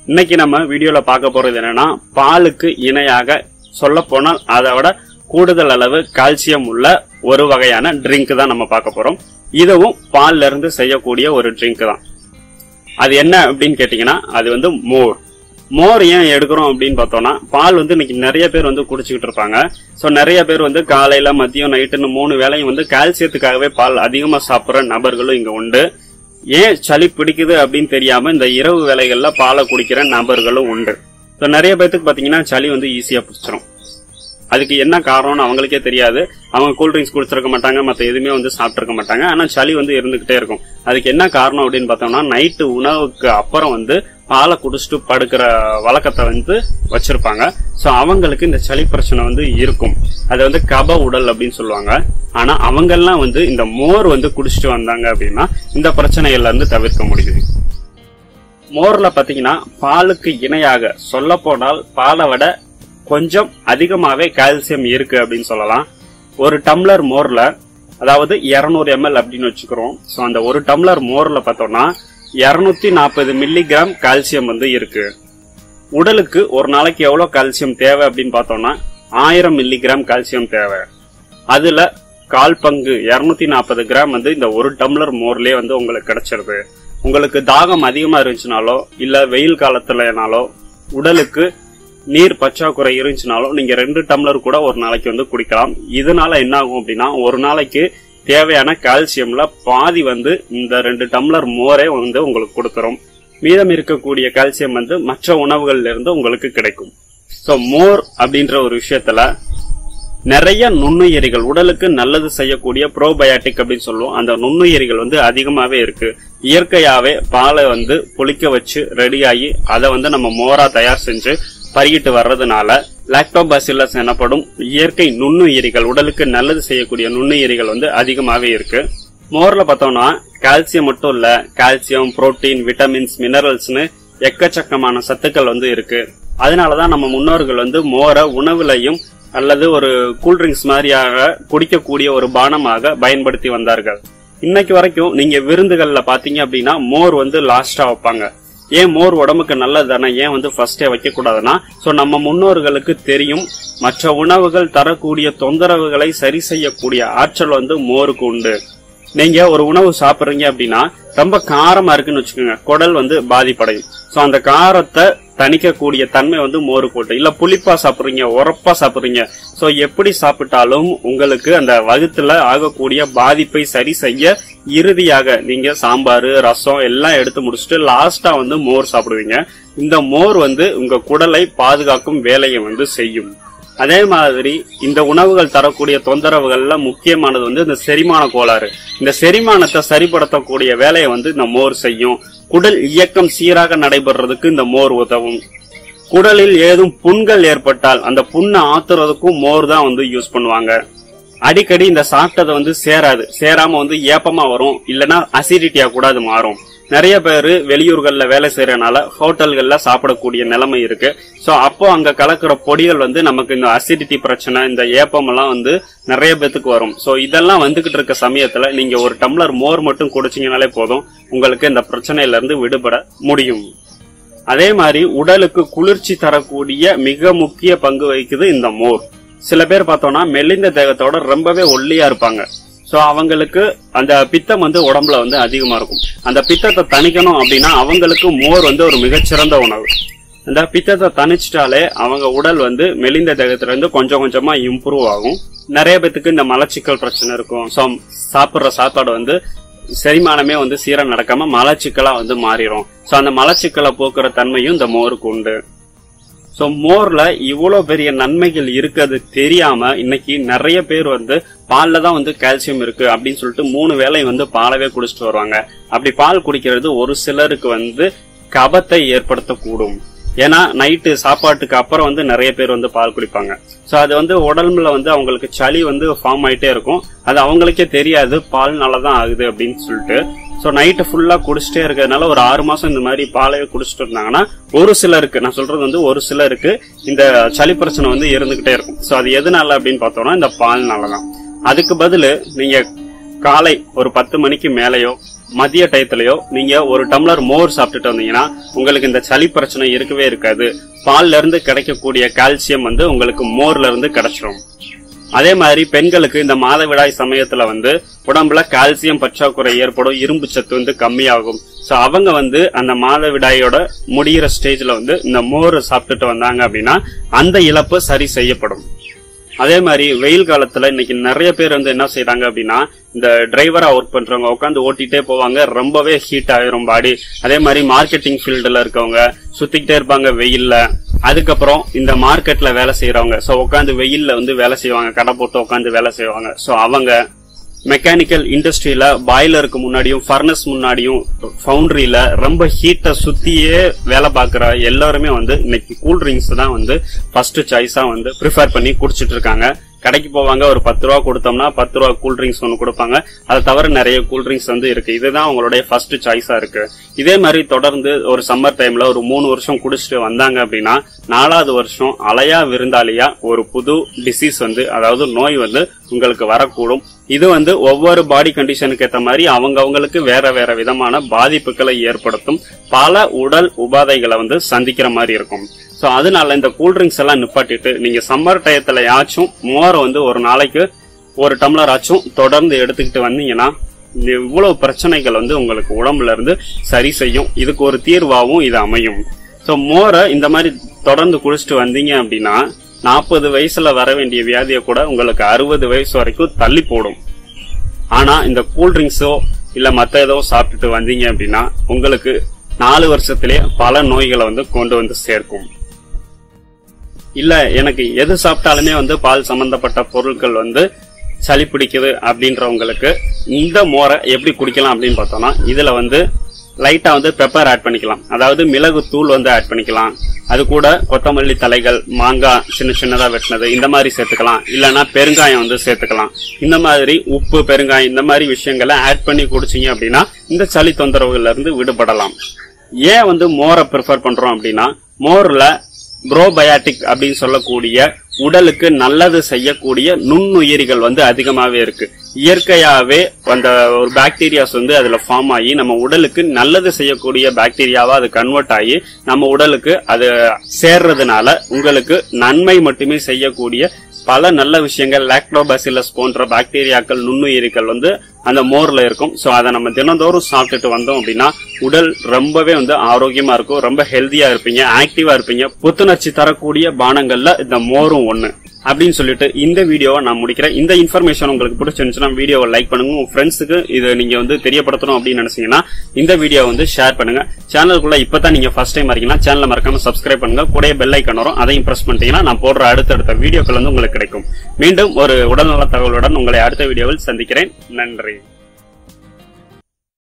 இன்னைக்கு நம்ம வீடியோல பார்க்க போறது என்னன்னா பாலுக்கு இணையாக சொல்ல போனால் அதை விட கூடுதல் அளவு கால்சியம் உள்ள ஒரு வகையான ட்ரிங்க் தான் நம்ம பார்க்க போறோம் இதுவும் பால்ல இருந்து செய்யக்கூடிய ஒரு ட்ரிங்க் தான் அது என்ன அப்படின்னு கேட்டீங்கன்னா அது வந்து மோர் மோர் ஏன் எடுக்கிறோம் அப்படின்னு பார்த்தோம்னா பால் வந்து இன்னைக்கு நிறைய பேர் வந்து குடிச்சுக்கிட்டு இருப்பாங்க ஸோ நிறைய பேர் வந்து காலையில மதியம் நைட்டுன்னு மூணு வேளையும் வந்து கால்சியத்துக்காகவே பால் அதிகமா சாப்பிட்ற நபர்களும் இங்க உண்டு ஏன் சளி பிடிக்குது அப்படின்னு தெரியாம இந்த இரவு வேலைகள்ல பாலை குடிக்கிற நபர்களும் உண்டு ஸோ நிறைய பேர்த்துக்கு பாத்தீங்கன்னா சளி வந்து ஈஸியா பிடிச்சிரும் அதுக்கு என்ன காரணம்னு அவங்களுக்கே தெரியாது அவங்க கூல்ட்ரிங்க்ஸ் குடிச்சிருக்க மாட்டாங்க மத்த எதுவுமே வந்து சாப்பிட்டிருக்க மாட்டாங்க ஆனா சளி வந்து இருந்துகிட்டே இருக்கும் அதுக்கு என்ன காரணம் அப்படின்னு பார்த்தோம்னா நைட்டு உணவுக்கு அப்புறம் வந்து பாலை குடிச்சிட்டு படுக்கிற வழக்கத்தை வந்து வச்சிருப்பாங்க சோ அவங்களுக்கு இந்த சளி பிரச்சனை வந்து இருக்கும் அது வந்து கப உடல் அப்படின்னு சொல்லுவாங்க ஆனா அவங்கெல்லாம் வந்து இந்த மோர் வந்து குடிச்சிட்டு வந்தாங்க அப்படின்னா இந்த பிரச்சனைகள்ல இருந்து தவிர்க்க முடியுது மோர்ல பாத்தீங்கன்னா பாலுக்கு இணையாக சொல்ல போனால் பாலை விட கொஞ்சம் அதிகமாவே கால்சியம் இருக்கு அப்படின்னு சொல்லலாம் ஒரு டம்ளர் மோர்ல அதாவது 200 எம்எல் அப்படின்னு வச்சுக்கிறோம் ஸோ அந்த ஒரு டம்ளர் மோர்ல பார்த்தோம்னா 240 நாற்பது மில்லிகிராம் கால்சியம் வந்து இருக்கு உடலுக்கு ஒரு நாளைக்கு எவ்வளவு கால்சியம் தேவை அப்படின்னு பார்த்தோம்னா ஆயிரம் மில்லிகிராம் கால்சியம் தேவை அதுல கால் பங்கு 240 நாற்பது கிராம் வந்து இந்த ஒரு டம்ளர் மோர்லயே வந்து உங்களுக்கு கிடைச்சிருது உங்களுக்கு தாகம் அதிகமா இருந்துச்சுனாலோ இல்ல வெயில் காலத்துலனாலோ உடலுக்கு நீர் பற்றாக்குறை இருந்துச்சுனாலும் நீங்க ரெண்டு டம்ளர் கூட ஒரு நாளைக்கு வந்து குடிக்கலாம் இதனால என்ன ஆகும் அப்படின்னா ஒரு நாளைக்கு தேவையான கால்சியம்ல பாதி வந்து இந்த ரெண்டு டம்ளர் மோரே வந்து உங்களுக்கு கொடுத்துரும் மீதம் இருக்கக்கூடிய கால்சியம் வந்து மற்ற உணவுகள்ல இருந்து உங்களுக்கு கிடைக்கும் சோ மோர் அப்படின்ற ஒரு விஷயத்துல நிறைய நுண்ணுயிரிகள் உடலுக்கு நல்லது செய்யக்கூடிய ப்ரோபயாட்டிக் அப்படின்னு சொல்லுவோம் அந்த நுண்ணுயிரிகள் வந்து அதிகமாவே இருக்கு இயற்கையாவே பாலை வந்து புளிக்க வச்சு ரெடியாகி அதை வந்து நம்ம மோரா தயார் செஞ்சு பருகிட்டு வர்றதுனால லாக்டோபாசில்லஸ் எனப்படும் இயற்கை நுண்ணுயிரிகள் உடலுக்கு நல்லது செய்யக்கூடிய நுண்ணுயிரிகள் வந்து அதிகமாவே இருக்கு மோர்ல பார்த்தோம்னா கால்சியம் மட்டும் இல்ல கால்சியம் புரோட்டீன் விட்டமின்ஸ் மினரல்ஸ்னு எக்கச்சக்கமான சத்துக்கள் வந்து இருக்கு அதனாலதான் நம்ம முன்னோர்கள் வந்து மோரை உணவுலையும் அல்லது ஒரு கூல்ட்ரிங்க்ஸ் மாதிரியாக குடிக்கக்கூடிய ஒரு பானமாக பயன்படுத்தி வந்தார்கள் இன்னைக்கு வரைக்கும் நீங்க விருந்துகள்ல பாத்தீங்க அப்படின்னா மோர் வந்து லாஸ்டா வைப்பாங்க ஏன் மோர் உடம்புக்கு நல்லது தானே ஏன் வந்து ஃபர்ஸ்டே வைக்க கூடாதுன்னா சோ நம்ம முன்னோர்களுக்கு தெரியும் மற்ற உணவுகள் தரக்கூடிய தொந்தரவுகளை சரி செய்யக்கூடிய ஆற்றல் வந்து மோருக்கு உண்டு நீங்க ஒரு உணவு சாப்பிடுறீங்க அப்படின்னா ரொம்ப காரமா இருக்குன்னு வச்சுக்கோங்க குடல் வந்து பாதிப்படையும் சோ அந்த காரத்தை தணிக்கக்கூடிய தன்மை வந்து மோரு போட்டு இல்ல புளிப்பா சாப்பிடுறீங்க உரப்பா சாப்பிடுறீங்க சோ எப்படி சாப்பிட்டாலும் உங்களுக்கு அந்த வகுத்துல ஆகக்கூடிய பாதிப்பை சரி செய்ய இறுதியாக நீங்க சாம்பார் ரசம் எல்லாம் எடுத்து முடிச்சுட்டு லாஸ்டா வந்து மோர் சாப்பிடுவீங்க இந்த மோர் வந்து உங்க குடலை பாதுகாக்கும் வேலையை வந்து செய்யும் அதே மாதிரி இந்த உணவுகள் தரக்கூடிய தொந்தரவுகள்ல முக்கியமானது வந்து இந்த செரிமான கோளாறு இந்த செரிமானத்தை சரிப்படுத்தக்கூடிய வேலையை வந்து இந்த மோர் செய்யும் குடல் இயக்கம் சீராக நடைபெறதுக்கு இந்த மோர் உதவும் குடலில் ஏதும் புண்கள் ஏற்பட்டால் அந்த புண்ணை ஆத்துறதுக்கும் மோர் தான் வந்து யூஸ் பண்ணுவாங்க அடிக்கடி இந்த சாப்பிட்டதை வந்து சேராது சேராம வந்து ஏப்பமா வரும் இல்லனா அசிடிட்டியா கூட அது மாறும் நிறைய பேர் வெளியூர்கள்ல வேலை செய்யறதுனால ஹோட்டல்கள்ல சாப்பிடக்கூடிய நிலைமை இருக்கு சோ அப்போ அங்க கலக்கிற பொடிகள் வந்து நமக்கு இந்த அசிடிட்டி பிரச்சனை இந்த ஏப்பம் எல்லாம் வந்து நிறைய பேத்துக்கு வரும் சோ இதெல்லாம் வந்துகிட்டு இருக்க சமயத்துல நீங்க ஒரு டம்ளர் மோர் மட்டும் குடிச்சீங்கனாலே போதும் உங்களுக்கு இந்த பிரச்சனையில இருந்து விடுபட முடியும் அதே மாதிரி உடலுக்கு குளிர்ச்சி தரக்கூடிய மிக முக்கிய பங்கு வகிக்குது இந்த மோர் சில பேர் பார்த்தோம்னா மெலிந்த தேகத்தோட ரொம்பவே ஒல்லியா இருப்பாங்க சோ அவங்களுக்கு அந்த பித்தம் வந்து உடம்புல வந்து அதிகமா இருக்கும் அந்த பித்தத்தை தணிக்கணும் அப்படின்னா அவங்களுக்கு மோர் வந்து ஒரு மிகச்சிறந்த உணவு அந்த பித்தத்தை தணிச்சிட்டாலே அவங்க உடல் வந்து மெலிந்த தேகத்துல இருந்து கொஞ்சம் கொஞ்சமா இம்ப்ரூவ் ஆகும் நிறைய பேத்துக்கு இந்த மலச்சிக்கல் பிரச்சனை இருக்கும் ஸோ சாப்பிட்ற சாப்பாடு வந்து செரிமானமே வந்து சீரா நடக்காம மலச்சிக்கலா வந்து மாறிடும் ஸோ அந்த மலச்சிக்கலை போக்குற தன்மையும் இந்த மோருக்கு உண்டு ஸோ மோர்ல இவ்வளவு பெரிய நன்மைகள் இருக்கிறது தெரியாம இன்னைக்கு நிறைய பேர் வந்து பால்ல தான் வந்து கால்சியம் இருக்கு அப்படின்னு சொல்லிட்டு மூணு வேளை வந்து பாலவே குடிச்சிட்டு வருவாங்க அப்படி பால் குடிக்கிறது ஒரு சிலருக்கு வந்து கபத்தை ஏற்படுத்தக்கூடும் ஏன்னா நைட்டு சாப்பாட்டுக்கு அப்புறம் வந்து நிறைய பேர் வந்து பால் குடிப்பாங்க ஸோ அது வந்து உடம்புல வந்து அவங்களுக்கு சளி வந்து ஃபார்ம் ஆயிட்டே இருக்கும் அது அவங்களுக்கே தெரியாது பால்னால தான் ஆகுது அப்படின்னு சொல்லிட்டு ஸோ நைட்டு ஃபுல்லா குடிச்சிட்டே இருக்கிறதுனால ஒரு ஆறு மாசம் இந்த மாதிரி பாலையே குடிச்சிட்டு இருந்தாங்கன்னா ஒரு சிலருக்கு நான் சொல்றது வந்து ஒரு சிலருக்கு இந்த சளி பிரச்சனை வந்து இருந்துகிட்டே இருக்கும் ஸோ அது எதனால அப்படின்னு பார்த்தோம்னா இந்த பால்னால தான் அதுக்கு பதிலு நீங்க காலை ஒரு பத்து மணிக்கு மேலேயோ மதிய டயத்துலயோ நீங்க ஒரு டம்ளர் மோர் சாப்பிட்டுட்டு வந்தீங்கன்னா உங்களுக்கு இந்த சளி பிரச்சனை இருக்கவே இருக்காது பால்ல இருந்து கிடைக்கக்கூடிய கால்சியம் வந்து உங்களுக்கு மோர்ல இருந்து கிடைச்சிரும் அதே மாதிரி பெண்களுக்கு இந்த மாதவிடாய் சமயத்துல வந்து உடம்புல கால்சியம் பற்றாக்குறை ஏற்படும் இரும்பு சத்து வந்து கம்மியாகும் சோ அவங்க வந்து அந்த மாதவிடாயோட முடியிற ஸ்டேஜ்ல வந்து இந்த மோர் சாப்பிட்டுட்டு வந்தாங்க அப்படின்னா அந்த இழப்பு சரி செய்யப்படும் அதே மாதிரி வெயில் காலத்துல இன்னைக்கு நிறைய பேர் வந்து என்ன செய்றாங்க அப்படின்னா இந்த டிரைவரா ஒர்க் பண்றவங்க உட்காந்து ஓட்டிட்டே போவாங்க ரொம்பவே ஹீட் ஆயிரும் பாடி அதே மாதிரி மார்க்கெட்டிங் ஃபீல்டுல இருக்கவங்க சுத்திக்கிட்டே இருப்பாங்க வெயில்ல அதுக்கப்புறம் இந்த மார்க்கெட்ல வேலை செய்யறவங்க சோ உட்காந்து வெயில்ல வந்து வேலை செய்வாங்க கடை போட்டு உட்காந்து வேலை செய்வாங்க சோ அவங்க மெக்கானிக்கல் இண்டஸ்ட்ரியில பாய்லருக்கு முன்னாடியும் ஃபர்னஸ் முன்னாடியும் ஃபவுண்டரியில ரொம்ப ஹீட்டை சுத்தியே வேலை பார்க்குற எல்லாருமே வந்து இன்னைக்கு கூல் ட்ரிங்க்ஸ் தான் வந்து ஃபர்ஸ்ட் சாய்ஸா வந்து ப்ரிஃபர் பண்ணி குடிச்சிட்டு இருக்காங்க கடைக்கு போவாங்க ஒரு பத்து ரூபா கொடுத்தோம்னா பத்து ரூபா கூல் ட்ரிங்க்ஸ் ஒன்று கொடுப்பாங்க அதை தவிர நிறைய கூல் ட்ரிங்க்ஸ் வந்து இருக்கு இதுதான் அவங்களுடைய ஃபர்ஸ்ட் சாய்ஸா இருக்கு இதே மாதிரி தொடர்ந்து ஒரு சம்மர் டைம்ல ஒரு மூணு வருஷம் குடிச்சிட்டு வந்தாங்க அப்படின்னா நாலாவது வருஷம் அலையா விருந்தாளியா ஒரு புது டிசீஸ் வந்து அதாவது நோய் வந்து உங்களுக்கு வரக்கூடும் இது வந்து ஒவ்வொரு பாடி கண்டிஷனுக்கு ஏற்ற மாதிரி அவங்க அவங்களுக்கு வேற வேற விதமான பாதிப்புகளை ஏற்படுத்தும் பல உடல் உபாதைகளை வந்து சந்திக்கிற மாதிரி இருக்கும் சோ அதனால இந்த கூல் ட்ரிங்க்ஸ் எல்லாம் நிப்பாட்டிட்டு நீங்க சம்மர் டயத்துல யாச்சும் மோரை வந்து ஒரு நாளைக்கு ஒரு டம்ளர் ஆச்சும் தொடர்ந்து எடுத்துக்கிட்டு வந்தீங்கன்னா இந்த இவ்வளவு பிரச்சனைகள் வந்து உங்களுக்கு உடம்புல இருந்து சரி செய்யும் இதுக்கு ஒரு தீர்வாகவும் இது அமையும் சோ மோரை இந்த மாதிரி தொடர்ந்து குடிச்சிட்டு வந்தீங்க அப்படின்னா நாற்பது வயசுல வர வேண்டிய வியாதியை கூட உங்களுக்கு அறுபது வயசு வரைக்கும் தள்ளி போடும் ஆனா இந்த கூல் ட்ரிங்க்ஸோ இல்ல மத்த ஏதோ சாப்பிட்டுட்டு வந்தீங்க அப்படின்னா உங்களுக்கு நாலு வருஷத்திலே பல நோய்களை வந்து கொண்டு வந்து சேர்க்கும் இல்ல எனக்கு எது சாப்பிட்டாலுமே வந்து பால் சம்பந்தப்பட்ட பொருட்கள் வந்து சளி பிடிக்குது அப்படின்றவங்களுக்கு இந்த மோரை எப்படி குடிக்கலாம் அப்படின்னு பார்த்தோம்னா இதுல வந்து லைட்டா வந்து பெப்பர் ஆட் பண்ணிக்கலாம் அதாவது மிளகு தூள் வந்து ஆட் பண்ணிக்கலாம் அது கூட கொத்தமல்லி தலைகள் மாங்காய் சின்ன சின்னதா வெட்டினது இந்த மாதிரி சேர்த்துக்கலாம் இல்லைன்னா பெருங்காயம் வந்து சேர்த்துக்கலாம் இந்த மாதிரி உப்பு பெருங்காயம் இந்த மாதிரி விஷயங்களை ஆட் பண்ணி குடிச்சீங்க அப்படின்னா இந்த சளி தொந்தரவுகள்ல இருந்து விடுபடலாம் ஏன் வந்து மோரை ப்ரிஃபர் பண்றோம் அப்படின்னா மோர்ல ப்ரோபயாட்டிக் அப்படின்னு சொல்லக்கூடிய உடலுக்கு நல்லது செய்யக்கூடிய நுண்ணுயிரிகள் வந்து அதிகமாவே இருக்கு இயற்கையாவே அந்த ஒரு பாக்டீரியாஸ் வந்து அதுல ஃபார்ம் ஆகி நம்ம உடலுக்கு நல்லது செய்யக்கூடிய பாக்டீரியாவா அது கன்வெர்ட் ஆகி நம்ம உடலுக்கு அது சேர்றதுனால உங்களுக்கு நன்மை மட்டுமே செய்யக்கூடிய பல நல்ல விஷயங்கள் லாக்டோபாசிலஸ் போன்ற பாக்டீரியாக்கள் நுண்ணுயிரிகள் வந்து அந்த மோர்ல இருக்கும் சோ அதை நம்ம தினந்தோறும் சாப்பிட்டுட்டு வந்தோம் அப்படின்னா உடல் ரொம்பவே வந்து ஆரோக்கியமா இருக்கும் ரொம்ப ஹெல்தியா இருப்பீங்க ஆக்டிவா இருப்பீங்க புத்துணர்ச்சி தரக்கூடிய பானங்கள்ல இந்த மோரும் ஒண்ணு அப்படின்னு சொல்லிட்டு இந்த வீடியோவை நான் முடிக்கிறேன் இந்த இன்ஃபர்மேஷன் உங்களுக்கு பிடிச்சிருந்துச்சுன்னா வீடியோவை லைக் பண்ணுங்க உங்க ஃப்ரெண்ட்ஸுக்கு இது நீங்க வந்து தெரியப்படுத்தணும் அப்படின்னு நினைச்சீங்கன்னா இந்த வீடியோ வந்து ஷேர் பண்ணுங்க சேனலுக்குள்ள இப்பதான் நீங்க ஃபர்ஸ்ட் டைம் இருக்கீங்கன்னா சேனலை மறக்காம சப்ஸ்கிரைப் பண்ணுங்க கூட பெல் ஐக்கன் வரும் அதையும் பிரஸ் பண்ணிட்டீங்கன்னா நான் போடுற அடுத்தடுத்த வீடியோக்கள் வந்து உங்களுக்கு கிடைக்கும் மீண்டும் ஒரு உடல்நல தகவலுடன் உங்களை அடுத்த வீடியோவில் சந்திக்கிறேன் நன்றி